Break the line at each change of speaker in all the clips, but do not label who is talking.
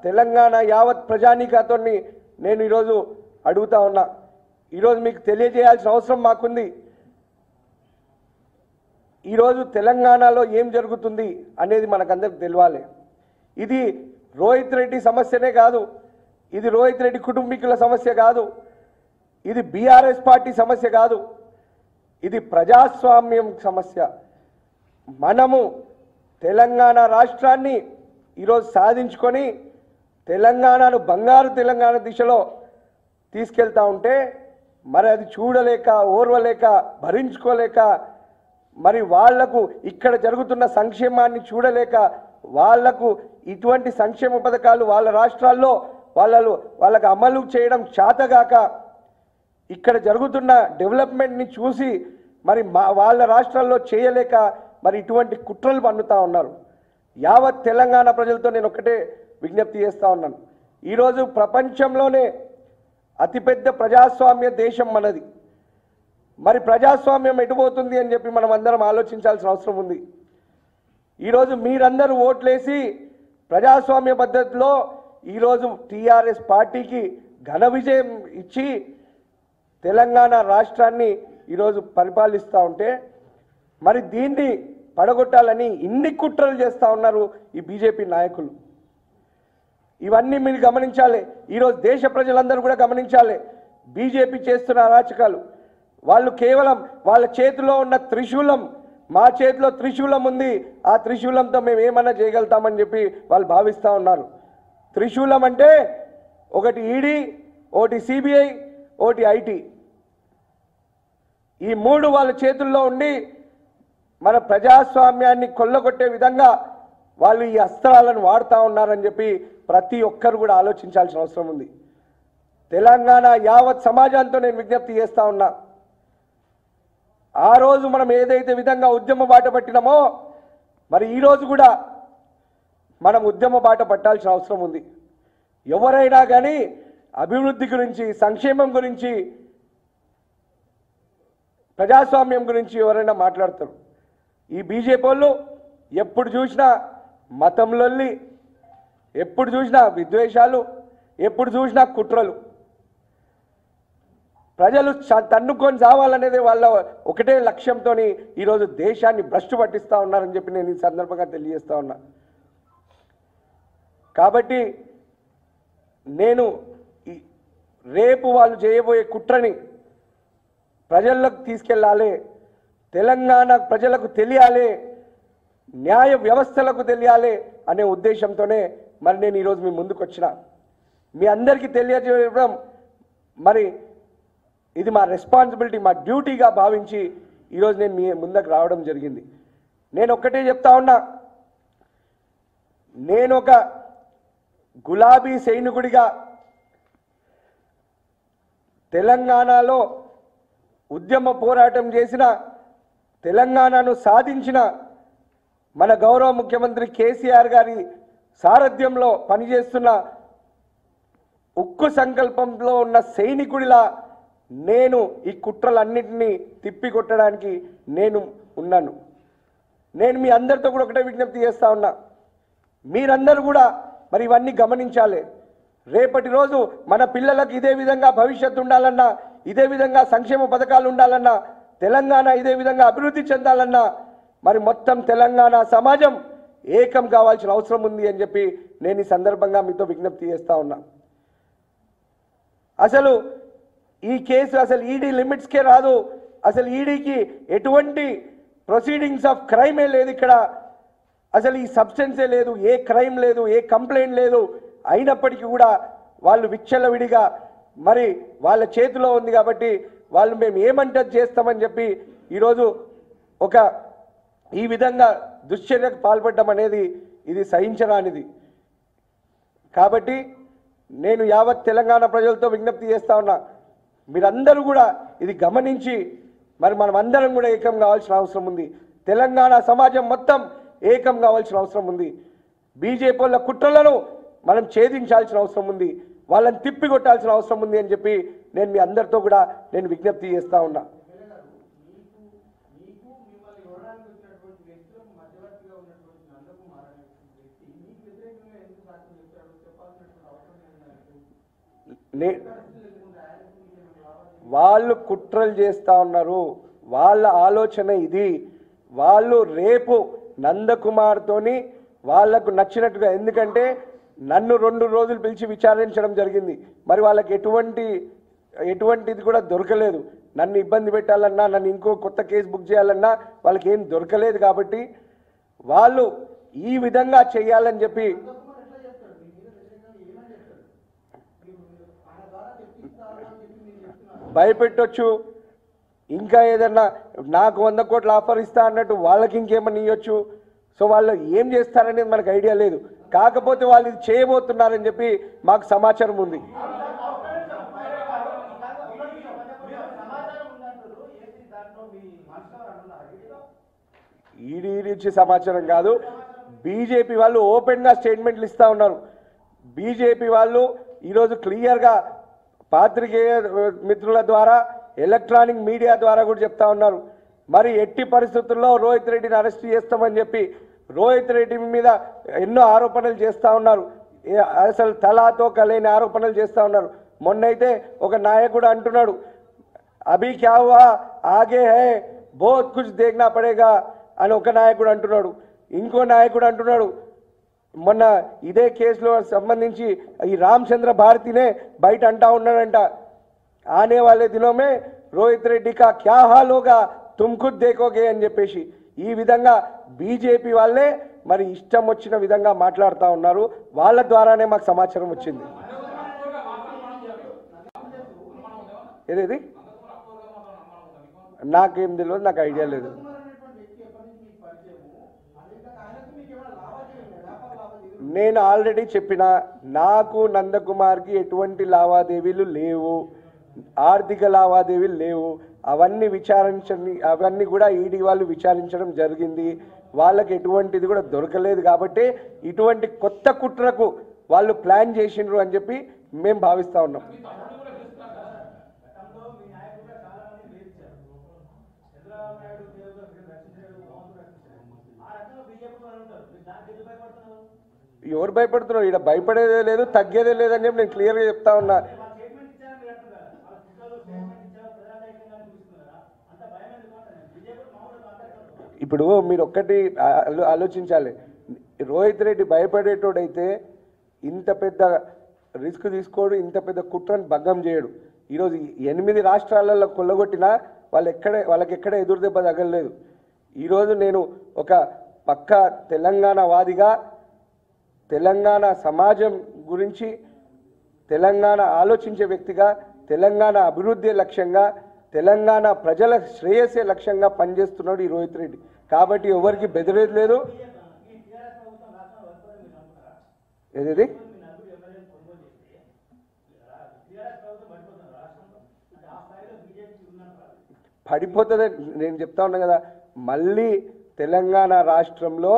తెలంగాణ యావత్ ప్రజానీకాతో నేను ఈరోజు అడుగుతా ఉన్నా ఈరోజు మీకు తెలియజేయాల్సిన అవసరం మాకుంది ఈరోజు తెలంగాణలో ఏం జరుగుతుంది అనేది మనకందరికి తెలియాలి ఇది రోహిత్ రెడ్డి సమస్యనే కాదు ఇది రోహిత్ రెడ్డి కుటుంబీకుల సమస్య కాదు ఇది బీఆర్ఎస్ పార్టీ సమస్య కాదు ఇది ప్రజాస్వామ్యం సమస్య మనము తెలంగాణ రాష్ట్రాన్ని ఈరోజు సాధించుకొని తెలంగాణను బంగారు తెలంగాణ దిశలో తీసుకెళ్తా ఉంటే మరి అది చూడలేక ఓర్వలేక భరించుకోలేక మరి వాళ్లకు ఇక్కడ జరుగుతున్న సంక్షేమాన్ని చూడలేక వాళ్లకు ఇటువంటి సంక్షేమ పథకాలు వాళ్ళ రాష్ట్రాల్లో వాళ్ళలు వాళ్ళకు అమలు చేయడం చేతగాక ఇక్కడ జరుగుతున్న డెవలప్మెంట్ని చూసి మరి మా వాళ్ళ రాష్ట్రాల్లో చేయలేక మరి ఇటువంటి కుట్రలు పన్నుతా ఉన్నారు యావత్ తెలంగాణ ప్రజలతో నేను ఒకటే విజ్ఞప్తి చేస్తా ఉన్నాను ఈరోజు ప్రపంచంలోనే అతిపెద్ద ప్రజాస్వామ్య దేశం మనది మరి ప్రజాస్వామ్యం ఎటుపోతుంది అని చెప్పి మనం అందరం ఆలోచించాల్సిన అవసరం ఉంది ఈరోజు మీరందరూ ఓట్లేసి ప్రజాస్వామ్య పద్ధతిలో ఈరోజు టీఆర్ఎస్ పార్టీకి ఘన విజయం ఇచ్చి తెలంగాణ రాష్ట్రాన్ని ఈరోజు పరిపాలిస్తూ ఉంటే మరి దీన్ని పడగొట్టాలని ఇన్ని కుట్రలు చేస్తూ ఉన్నారు ఈ బీజేపీ నాయకులు ఇవన్నీ మీరు గమనించాలి ఈరోజు దేశ ప్రజలందరూ కూడా గమనించాలి బీజేపీ చేస్తున్న అరాచకాలు వాళ్ళు కేవలం వాళ్ళ చేతిలో ఉన్న త్రిశూలం మా చేతిలో త్రిశూలం ఉంది ఆ త్రిశూలంతో మేము ఏమన్నా చేయగలుగుతామని చెప్పి వాళ్ళు భావిస్తూ ఉన్నారు త్రిశూలం అంటే ఒకటి ఈడీ ఒకటి సిబిఐ ఒకటి ఐటీ ఈ మూడు వాళ్ళ చేతుల్లో ఉండి మన ప్రజాస్వామ్యాన్ని కొల్లగొట్టే విధంగా వాళ్ళు ఈ అస్త్రాలను వాడుతూ ఉన్నారని చెప్పి ప్రతి ఒక్కరు కూడా ఆలోచించాల్సిన అవసరం ఉంది తెలంగాణ యావత్ సమాజంతో నేను విజ్ఞప్తి చేస్తా ఉన్నా ఆ రోజు మనం ఏదైతే విధంగా ఉద్యమ బాట పట్టినామో మరి ఈ రోజు కూడా మనం ఉద్యమ బాట పట్టాల్సిన అవసరం ఉంది ఎవరైనా కానీ అభివృద్ధి గురించి సంక్షేమం గురించి ప్రజాస్వామ్యం గురించి ఎవరైనా మాట్లాడతారు ఈ బీజేపీ వాళ్ళు ఎప్పుడు చూసినా మతంలొల్లి ఎప్పుడు చూసినా విద్వేషాలు ఎప్పుడు చూసినా కుట్రలు ప్రజలు చ- తన్నుకొని చావాలనేది వాళ్ళ ఒకటే లక్ష్యంతో ఈరోజు దేశాన్ని భ్రష్టు పట్టిస్తూ ఉన్నారని చెప్పి నేను ఈ సందర్భంగా తెలియజేస్తా ఉన్నా కాబట్టి నేను ఈ రేపు వాళ్ళు చేయబోయే కుట్రని ప్రజల్లోకి తీసుకెళ్ళాలి తెలంగాణ ప్రజలకు తెలియాలి న్యాయ వ్యవస్థలకు తెలియాలి అనే ఉద్దేశంతోనే మరి నేను ఈరోజు మీ ముందుకు వచ్చిన మీ అందరికీ తెలియజేయడం మరి ఇది మా రెస్పాన్సిబిలిటీ మా డ్యూటీగా భావించి ఈరోజు నేను మీ ముందుకు రావడం జరిగింది నేను ఒక్కటే చెప్తా ఉన్నా నేను ఒక గులాబీ సైనికుడిగా తెలంగాణలో ఉద్యమ పోరాటం చేసిన తెలంగాణను సాధించిన మన గౌరవ ముఖ్యమంత్రి కేసీఆర్ గారి సారథ్యంలో పనిచేస్తున్న ఉక్కు సంకల్పంలో ఉన్న సైనికుడిలా నేను ఈ కుట్రలన్నింటినీ తిప్పికొట్టడానికి నేను ఉన్నాను నేను మీ అందరితో కూడా ఒకటే విజ్ఞప్తి చేస్తా ఉన్నా మీరందరూ కూడా మరి ఇవన్నీ గమనించాలి రేపటి రోజు మన పిల్లలకు ఇదే విధంగా భవిష్యత్తు ఉండాలన్నా ఇదే విధంగా సంక్షేమ పథకాలు ఉండాలన్నా తెలంగాణ ఇదే విధంగా అభివృద్ధి చెందాలన్నా మరి మొత్తం తెలంగాణ సమాజం ఏకం కావాల్సిన అవసరం ఉంది అని చెప్పి నేను ఈ సందర్భంగా మీతో విజ్ఞప్తి చేస్తా ఉన్నా అసలు ఈ కేసు అసలు ఈడీ లిమిట్స్కే రాదు అసలు ఈడీకి ఎటువంటి ప్రొసీడింగ్స్ ఆఫ్ క్రైమే లేదు ఇక్కడ అసలు ఈ సబ్స్టెన్సే లేదు ఏ క్రైమ్ లేదు ఏ కంప్లైంట్ లేదు అయినప్పటికీ కూడా వాళ్ళు విచ్చలవిడిగా మరి వాళ్ళ చేతిలో ఉంది కాబట్టి వాళ్ళు మేము ఏమంటే చేస్తామని చెప్పి ఈరోజు ఒక ఈ విధంగా దుశ్చర్యకు పాల్పడడం అనేది ఇది సహించరానిది కాబట్టి నేను యావత్ తెలంగాణ ప్రజలతో విజ్ఞప్తి చేస్తా ఉన్నా మీరందరూ కూడా ఇది గమనించి మరి మనం అందరం కూడా ఏకం కావాల్సిన అవసరం ఉంది తెలంగాణ సమాజం మొత్తం ఏకం కావాల్సిన అవసరం ఉంది బీజేపీ వాళ్ళ కుట్రలను మనం ఛేదించాల్సిన అవసరం ఉంది వాళ్ళని తిప్పి కొట్టాల్సిన అవసరం ఉంది అని చెప్పి నేను మీ అందరితో కూడా నేను విజ్ఞప్తి చేస్తా ఉన్నా
మీకు మిమ్మల్ని ఇవ్వడానికి వచ్చినటువంటి వ్యక్తులకు మధ్యవర్తిగా ఉన్నటువంటి నందకుమార్ అనే వ్యక్తి మీకు వ్యతిరేకంగా ఎందుకు సాక్ష్యం చెప్పాడు చెప్పాల్సిన
నే వాళ్ళు కుట్రలు చేస్తా ఉన్నారు వాళ్ళ ఆలోచన ఇది వాళ్ళు రేపు నందకుమార్తోని వాళ్లకు నచ్చినట్టుగా ఎందుకంటే నన్ను రెండు రోజులు పిలిచి విచారించడం జరిగింది మరి వాళ్ళకి ఎటువంటి ఎటువంటిది కూడా దొరకలేదు నన్ను ఇబ్బంది పెట్టాలన్నా నన్ను ఇంకో కొత్త కేసు బుక్ చేయాలన్నా వాళ్ళకి ఏం దొరకలేదు కాబట్టి వాళ్ళు ఈ విధంగా చేయాలని చెప్పి
కుమార్ ఎట్లా చెప్తాడు మీ మీద వ్యతిరేకంగా ఏమని చెప్తాడు మీరు ఆయన ద్వారా తెప్పిస్తారు అని చెప్పి మీరు చెప్తున్నారు
భయపెట్టొచ్చు ఇంకా ఏదన్నా నాకు వంద కోట్ల ఆఫర్ ఇస్తా అన్నట్టు వాళ్ళకి ఇంకేమన్నా ఇవ్వచ్చు సో వాళ్ళు ఏం చేస్తారనేది మనకు ఐడియా లేదు కాకపోతే వాళ్ళు ఇది చేయబోతున్నారని చెప్పి మాకు సమాచారం ఉంది ఈడీ నుంచి సమాచారం కాదు బీజేపీ వాళ్ళు ఓపెన్గా స్టేట్మెంట్లు ఇస్తా ఉన్నారు బీజేపీ వాళ్ళు ఈరోజు క్లియర్గా పాత్రికేయ మిత్రుల ద్వారా ఎలక్ట్రానిక్ మీడియా ద్వారా కూడా చెప్తా ఉన్నారు మరి ఎట్టి పరిస్థితుల్లో రోహిత్ రెడ్డిని అరెస్ట్ చేస్తామని చెప్పి రోహిత్ రెడ్డి మీద ఎన్నో ఆరోపణలు చేస్తూ ఉన్నారు ఏ- అసలు తలాతో కలేని ఆరోపణలు చేస్తూ ఉన్నారు మొన్నైతే ఒక నాయకుడు అంటున్నాడు అభి క్యా హువా ఆగే హై బహుత్ కుచ్ దేఖనా పడేగా అని ఒక నాయకుడు అంటున్నాడు ఇంకో నాయకుడు అంటున్నాడు మొన్న ఇదే కేసులో సంబంధించి ఈ రామచంద్ర భారతినే బయట అంటా ఉన్నాడంట ఆనే వాళ్ళే దినోమే రోహిత్ రెడ్డి కా క్యా హాల్ హోగా తుమ్ ఖుద్ దేకోగే అని చెప్పేసి ఈ విధంగా బీజేపీ వాళ్ళే మరి ఇష్టం వచ్చిన విధంగా మాట్లాడుతూ ఉన్నారు వాళ్ళ ద్వారానే మాకు సమాచారం వచ్చింది ఏదేది నాకేం తెలియదు నాకు ఐడియా లేదు
కుమార్ అనేటువంటి వ్యక్తి ఎప్పటి నుంచి మీకు పరిచయము అదే ఆయనకు మీకు ఏమైనా లావాదేవీలు ఉన్నాయా? వ్యాపార లావాదేవీలు
నేను ఆల్రెడీ చెప్పిన నాకు నందకుమార్కి ఎటువంటి లావాదేవీలు లేవు ఆర్థిక లావాదేవీలు లేవు అవన్నీ విచారించని అవన్నీ కూడా ఈడీ వాళ్ళు విచారించడం జరిగింది వాళ్ళకి ఎటువంటిది కూడా దొరకలేదు కాబట్టి ఇటువంటి కొత్త కుట్రకు వాళ్ళు ప్లాన్ చేసిండ్రు అని చెప్పి మేము భావిస్తా ఉన్నాం
గతంలో మీ నాయకులుగా చాలా మంది వేధించారు చంద్రబాబు నాయుడు దేవుడు రక్షించాడు భగవంతుడు రక్షించాడు ఆ రకంగా బీజేపీ వాళ్ళు ఉంటారు మీరు దానికి ఎందుకు భయపడుతున్నారు
ఎవరు భయపడుతున్నారు ఇక్కడ భయపడేదే లేదు తగ్గేదే లేదని చెప్పి నేను క్లియర్గా చెప్తా ఉన్నా
వాళ్ళ స్టేట్మెంట్ ఇచ్చారు మీరు అంటున్నారు వాళ్ళ పుస్తకాలు స్టేట్మెంట్ ఇచ్చారు ప్రజానాయకంగా చూస్తున్నారా అంత భయం ఎందుకు అంటారు బీజేపీ మామూలుగా మాట్లాడుతున్నారు
ఇప్పుడు మీరు ఒక్కటి ఆలో- ఆలోచించాలి రోహిత్ రెడ్డి భయపడేటోడైతే ఇంత పెద్ద రిస్క్ తీసుకోడు ఇంత పెద్ద కుట్రను భగ్గం చేయడు ఈరోజు ఎనిమిది రాష్ట్రాలలో కొల్లగొట్టినా వాళ్ళు ఎక్కడ వాళ్ళకి ఎక్కడ ఎదురు దెబ్బ తగలలేదు ఈరోజు నేను ఒక పక్క తెలంగాణ వాదిగా తెలంగాణ సమాజం గురించి తెలంగాణ ఆలోచించే వ్యక్తిగా తెలంగాణ అభివృద్ధి లక్ష్యంగా తెలంగాణ ప్రజల శ్రేయస్సే లక్ష్యంగా పనిచేస్తున్నాడు ఈ రోహిత్ రెడ్డి కాబట్టి ఎవరికి బెదిరేది లేదు
ఈ టీఆర్ఎస్ ప్రభుత్వం రాష్ట్రంలో వస్తుందని మీరు నమ్ముతారా
ఏది
మీ నలుగురు ఎమ్మెల్యేలు కొనుగోలు చేస్తే టీఆర్ఎస్ ప్రభుత్వం పడిపోతుంది రాష్ట్రంలో అంటే ఆ స్థాయిలో బీజేపీ ఉన్నట్టు
పడిపోతుంది నేను చెప్తా ఉన్నా కదా మళ్ళీ తెలంగాణ రాష్ట్రంలో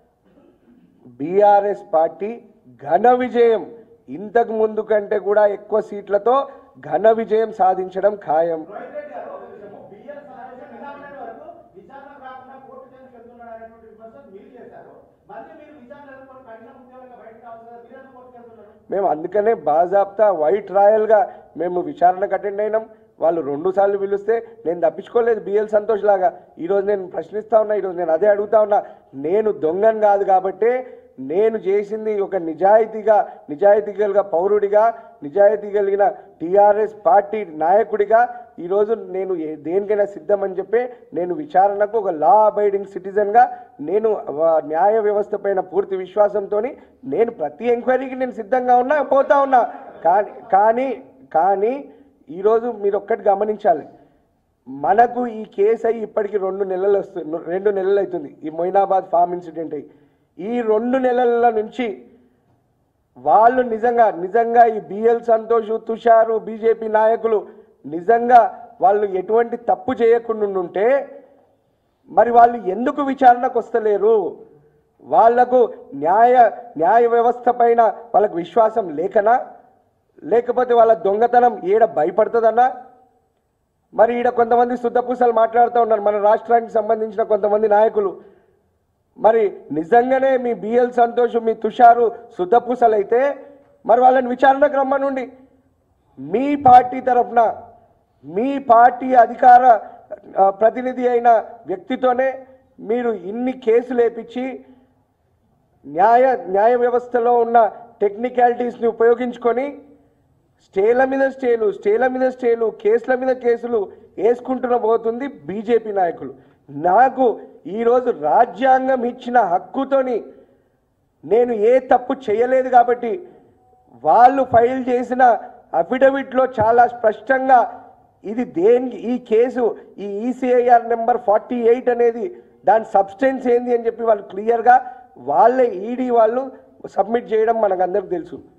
బీఆర్ఎస్ పార్టీ ఘన విజయం ఇంతకు ముందు కంటే కూడా ఎక్కువ సీట్లతో ఘన విజయం సాధించడం ఖాయం
రోహిత్ రెడ్డి గారు ఒక విషయము బిఎల్ సమావేశం నిన్నటి వరకు విచారణ రాకుండా కోర్టు కేసుకు వెళ్తున్నాడు అనేటువంటి విమర్శలు మీరు చేశారు మళ్ళీ మీరు విచారణ ఎదుర్కొని కఠిన ఉద్యోగంగా బయటకు రావచ్చు కదా మీరు ఎందుకు కోర్టుకు వెళ్తున్నారు
మేము అందుకనే బాజాబ్తా వైట్ రాయల్గా మేము విచారణకు అటెండ్ అయినాం వాళ్ళు రెండు సార్లు పిలిస్తే నేను తప్పించుకోలేదు బిఎల్ సంతోష్ లాగా ఈరోజు నేను ప్రశ్నిస్తా ఉన్నా ఈరోజు నేను అదే అడుగుతా ఉన్నా నేను దొంగను కాదు కాబట్టి నేను చేసింది ఒక నిజాయితీగా నిజాయితీ కలిగిన పౌరుడిగా నిజాయితీ కలిగిన టీఆర్ఎస్ పార్టీ నాయకుడిగా ఈరోజు నేను ఏ- దేనికైనా సిద్ధమని చెప్పి నేను విచారణకు ఒక లా అబైడింగ్ సిటిజన్గా నేను వ- న్యాయ వ్యవస్థ పైన పూర్తి విశ్వాసంతో నేను ప్రతి ఎంక్వైరీకి నేను సిద్ధంగా ఉన్నా పోతా ఉన్నా కానీ కానీ కానీ ఈరోజు మీరు ఒక్కటి గమనించాలి మనకు ఈ కేసు అయ్యి ఇప్పటికి రెండు నెలలు వస్తుంది రెండు నెలలు అవుతుంది ఈ మొయినాబాద్ ఫామ్ ఇన్సిడెంట్ అయ్యి ఈ రెండు నెలల నుంచి వాళ్ళు నిజంగా నిజంగా ఈ బిఎల్ సంతోష్ తుషారు బీజేపీ నాయకులు నిజంగా వాళ్ళు ఎటువంటి తప్పు చేయకుండా ఉంటే మరి వాళ్ళు ఎందుకు విచారణకు వస్తలేరు వాళ్లకు న్యాయ న్యాయ వ్యవస్థ పైన వాళ్ళకు విశ్వాసం లేకనా లేకపోతే వాళ్ళ దొంగతనం ఈడ భయపడుతుందన్నా మరి ఈడ కొంతమంది శుద్ధపూసలు మాట్లాడుతూ ఉన్నారు మన రాష్ట్రానికి సంబంధించిన కొంతమంది నాయకులు మరి నిజంగానే మీ బిఎల్ సంతోష్ మీ తుషారు శుద్ధపూసలు అయితే మరి వాళ్ళని విచారణకు రమ్మనుండి మీ పార్టీ తరఫున మీ పార్టీ అధికార ఆ, ప్రతినిధి అయిన వ్యక్తితోనే మీరు ఇన్ని కేసులు వేపించి న్యాయ న్యాయ వ్యవస్థలో ఉన్న టెక్నికాలిటీస్ని ఉపయోగించుకొని స్టేల మీద స్టేలు స్టేల మీద స్టేలు కేసుల మీద కేసులు వేసుకుంటున్న పోతుంది బీజేపీ నాయకులు నాకు ఈరోజు రాజ్యాంగం ఇచ్చిన హక్కుతోని నేను ఏ తప్పు చేయలేదు కాబట్టి వాళ్ళు ఫైల్ చేసిన అఫిడవిట్లో చాలా స్పష్టంగా ఇది దేనికి ఈ కేసు ఈ ఈసీఐఆర్ నెంబర్ ఫార్టీ ఎయిట్ అనేది దాని సబ్స్టెన్స్ ఏంది అని చెప్పి వాళ్ళు క్లియర్గా వాళ్ళే ఈడీ వాళ్ళు సబ్మిట్ చేయడం మనకు అందరికి తెలుసు